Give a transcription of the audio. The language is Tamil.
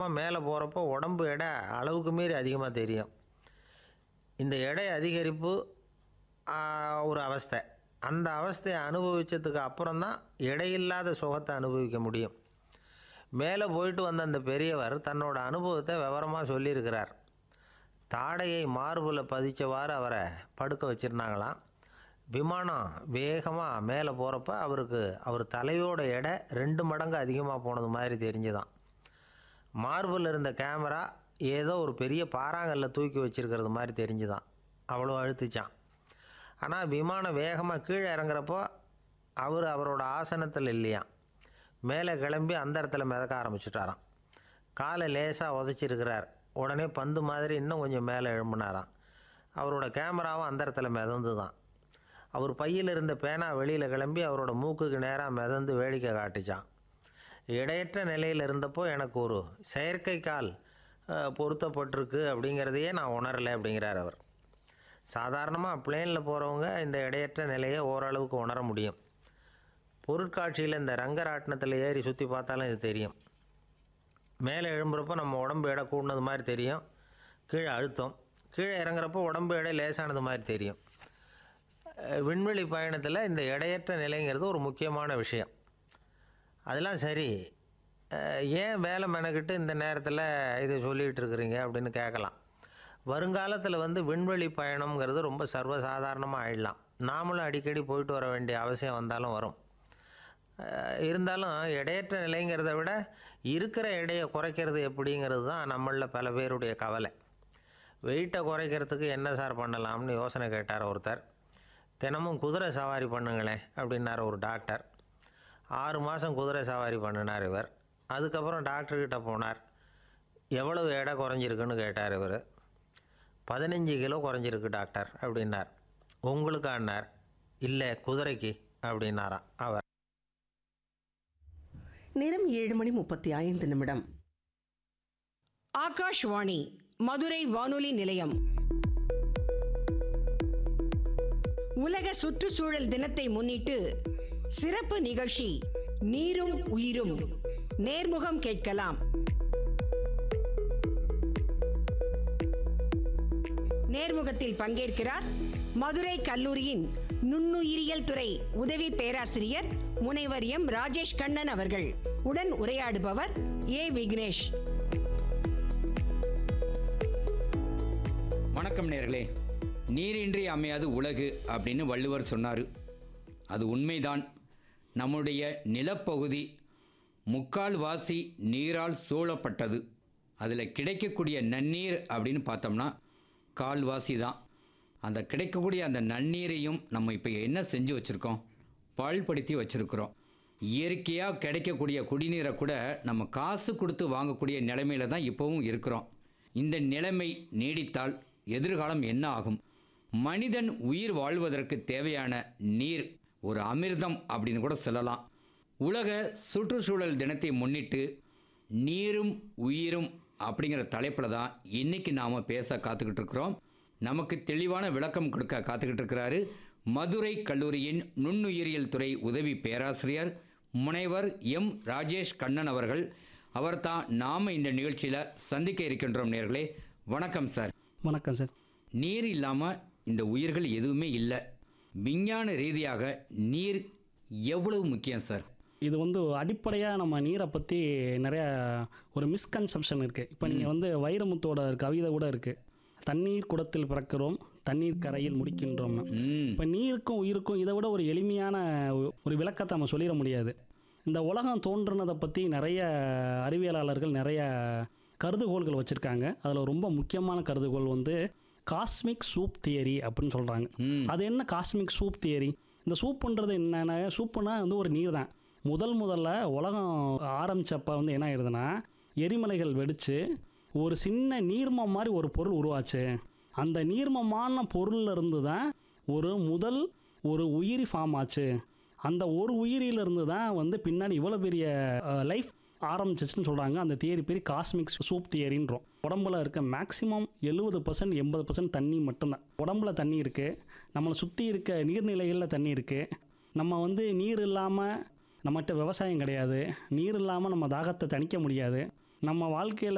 வேகமாக மேலே போகிறப்போ உடம்பு எடை அளவுக்கு மீறி அதிகமாக தெரியும் இந்த எடை அதிகரிப்பு ஆ, ஒரு அவஸ்தை அந்த அவஸ்தையை அனுபவித்ததுக்கு அப்புறம் தான் எடையில்லாத சுகத்தை அனுபவிக்க முடியும் மேலே போயிட்டு வந்த அந்த பெரியவர் தன்னோட அனுபவத்தை விவரமாக சொல்லியிருக்கிறார் தாடையை மார்பில் பதிச்சவாறு அவரை படுக்க வச்சுருந்தாங்களாம் விமானம் வேகமாக மேலே போகிறப்ப அவருக்கு அவர் தலையோட எடை ரெண்டு மடங்கு அதிகமாக போனது மாதிரி தெரிஞ்சுதான் மார்பில் இருந்த கேமரா ஏதோ ஒரு பெரிய பாறாங்கல்ல தூக்கி வச்சிருக்கிறது மாதிரி தெரிஞ்சுதான் அவ்வளோ அழுத்துச்சான் ஆனால் விமானம் வேகமாக கீழே இறங்குறப்போ அவர் அவரோட ஆசனத்தில் இல்லையாம் மேலே கிளம்பி அந்த இடத்துல மிதக்க ஆரம்பிச்சுட்டாராம் காலை லேசாக உதச்சிருக்கிறார் உடனே பந்து மாதிரி இன்னும் கொஞ்சம் மேலே எழும்பினாராம் அவரோட கேமராவும் அந்த இடத்துல மிதந்து தான் அவர் பையில் இருந்த பேனா வெளியில் கிளம்பி அவரோட மூக்குக்கு நேராக மிதந்து வேடிக்கை காட்டுச்சான் இடையற்ற நிலையில் இருந்தப்போ எனக்கு ஒரு செயற்கை கால் அஹ், பொருத்தப்பட்டிருக்கு அப்படிங்கிறதையே நான் உணரலை அப்படிங்கிறார் அவர் சாதாரணமாக பிளேனில் போகிறவங்க இந்த இடையற்ற நிலையை ஓரளவுக்கு உணர முடியும் பொருட்காட்சியில் இந்த ரங்கராட்டினத்தில் ஏறி சுற்றி பார்த்தாலும் இது தெரியும் மேலே எழும்புறப்போ நம்ம உடம்பு எடை கூடினது மாதிரி தெரியும் கீழே அழுத்தம் கீழே இறங்குறப்போ உடம்பு எடை லேசானது மாதிரி தெரியும் அஹ், விண்வெளி பயணத்தில் இந்த எடையற்ற நிலைங்கிறது ஒரு முக்கியமான விஷயம் அதெல்லாம் சரி அஹ், ஏன் வேலை மெனக்கிட்டு இந்த நேரத்தில் இதை சொல்லிகிட்டு இருக்கிறீங்க அப்படின்னு கேட்கலாம் வருங்காலத்தில் வந்து விண்வெளி பயணம்ங்கிறது ரொம்ப சர்வசாதாரணமாக ஆயிடலாம் நாமளும் அடிக்கடி போயிட்டு வர வேண்டிய அவசியம் வந்தாலும் வரும் அஹ், இருந்தாலும் எடையற்ற நிலைங்கிறத விட இருக்கிற எடையை குறைக்கிறது எப்படிங்கிறது தான் நம்மளில் பல பேருடைய கவலை வெயிட்டை குறைக்கிறதுக்கு என்ன சார் பண்ணலாம்னு யோசனை கேட்டார் ஒருத்தர் தினமும் குதிரை சவாரி பண்ணுங்களேன் அப்படின்னார் ஒரு டாக்டர் ஆறு மாதம் குதிரை சவாரி பண்ணினார் இவர் அதுக்கப்புறம் டாக்டர்கிட்ட போனார் எவ்வளவு எடை குறைஞ்சிருக்குன்னு கேட்டார் இவர் பதினஞ்சு கிலோ குறைஞ்சிருக்கு டாக்டர் அப்படின்னார் உங்களுக்கானார் இல்லை குதிரைக்கு அப்படின்னாராம் அவர் நேரம் ஏழு மணி முப்பத்தி ஐந்து நிமிடம் ஆகாஷ்வாணி மதுரை வானொலி நிலையம் உலக சுற்றுச்சூழல் தினத்தை முன்னிட்டு சிறப்பு நிகழ்ச்சி நீரும் உயிரும் நேர்முகம் கேட்கலாம் நேர்முகத்தில் பங்கேற்கிறார் மதுரை கல்லூரியின் நுண்ணுயிரியல் துறை உதவி பேராசிரியர் முனைவர் எம் ராஜேஷ் கண்ணன் அவர்கள் உடன் உரையாடுபவர் ஏ விக்னேஷ் வணக்கம் நேர்களே நீரின்றி அமையாது உலகு அப்படின்னு வள்ளுவர் சொன்னார் அது உண்மைதான் நம்முடைய நிலப்பகுதி முக்கால் வாசி நீரால் சூழப்பட்டது அதில் கிடைக்கக்கூடிய நன்னீர் அப்படின்னு பார்த்தோம்னா கால்வாசி தான் அந்த கிடைக்கக்கூடிய அந்த நன்னீரையும் நம்ம இப்போ என்ன செஞ்சு வச்சுருக்கோம் பாழ்படுத்தி வச்சுருக்கிறோம் இயற்கையாக கிடைக்கக்கூடிய குடிநீரை கூட நம்ம காசு கொடுத்து வாங்கக்கூடிய நிலைமையில தான் இப்போவும் இருக்கிறோம் இந்த நிலைமை நீடித்தால் எதிர்காலம் என்ன ஆகும் மனிதன் உயிர் வாழ்வதற்கு தேவையான நீர் ஒரு அமிர்தம் அப்படின்னு கூட சொல்லலாம் உலக சுற்றுச்சூழல் தினத்தை முன்னிட்டு நீரும் உயிரும் அப்படிங்கிற தலைப்பில் தான் இன்னைக்கு நாம் பேச காத்துக்கிட்டு இருக்கிறோம் நமக்கு தெளிவான விளக்கம் கொடுக்க காத்துக்கிட்டு இருக்கிறாரு மதுரை கல்லூரியின் நுண்ணுயிரியல் துறை உதவி பேராசிரியர் முனைவர் எம் ராஜேஷ் கண்ணன் அவர்கள் அவர் தான் நாம் இந்த நிகழ்ச்சியில் சந்திக்க இருக்கின்றோம் நேர்களே வணக்கம் சார் வணக்கம் சார் நீர் இல்லாமல் இந்த உயிர்கள் எதுவுமே இல்லை விஞ்ஞான ரீதியாக நீர் எவ்வளவு முக்கியம் சார் இது வந்து அடிப்படையாக நம்ம நீரை பற்றி நிறைய ஒரு மிஸ்கன்செப்ஷன் இருக்குது இப்போ நீங்கள் வந்து வைரமுத்தோட கவிதை கூட இருக்குது தண்ணீர் குடத்தில் பிறக்கிறோம் தண்ணீர் கரையில் முடிக்கின்றோம்னு ம் இப்போ நீருக்கும் உயிருக்கும் இதை விட ஒரு எளிமையான ஒ- ஒரு விளக்கத்தை நம்ம சொல்லிட முடியாது இந்த உலகம் தோன்றுனதை பற்றி நிறைய அறிவியலாளர்கள் நிறைய கருதுகோள்கள் வச்சுருக்காங்க அதில் ரொம்ப முக்கியமான கருதுகோள் வந்து காஸ்மிக் சூப் தியரி அப்படின்னு சொல்கிறாங்க ம் அது என்ன காஸ்மிக் சூப் தியரி இந்த சூப்புன்றது என்னென்ன சூப்புனா வந்து ஒரு நீர் தான் முதல் முதல்ல உலகம் ஆரம்பிச்சப்ப வந்து என்ன ஆயிருதுன்னா எரிமலைகள் வெடித்து ஒரு சின்ன நீர்மம் மாதிரி ஒரு பொருள் உருவாச்சு அந்த நீர்மமான பொருள்ல இருந்து தான் ஒரு முதல் ஒரு உயிரி ஃபார்ம் ஆச்சு அந்த ஒரு உயிரியிலிருந்து தான் வந்து பின்னாடி இவ்வளோ பெரிய லைஃப் ஆரம்பிச்சிச்சுன்னு சொல்கிறாங்க அந்த தியரி பேர் காஸ்மிக் சூப் தியரின்றோம் உடம்புல இருக்க மேக்ஸிமம் எழுபது பர்சன்ட் எண்பது பர்சன்ட் தண்ணி மட்டும்தான் உடம்புல தண்ணி இருக்குது நம்மளை சுற்றி இருக்க நீர்நிலைகளில் தண்ணி இருக்குது நம்ம வந்து நீர் இல்லாமல் நம்மகிட்ட விவசாயம் கிடையாது நீர் இல்லாமல் நம்ம தாகத்தை தணிக்க முடியாது நம்ம வாழ்க்கையில்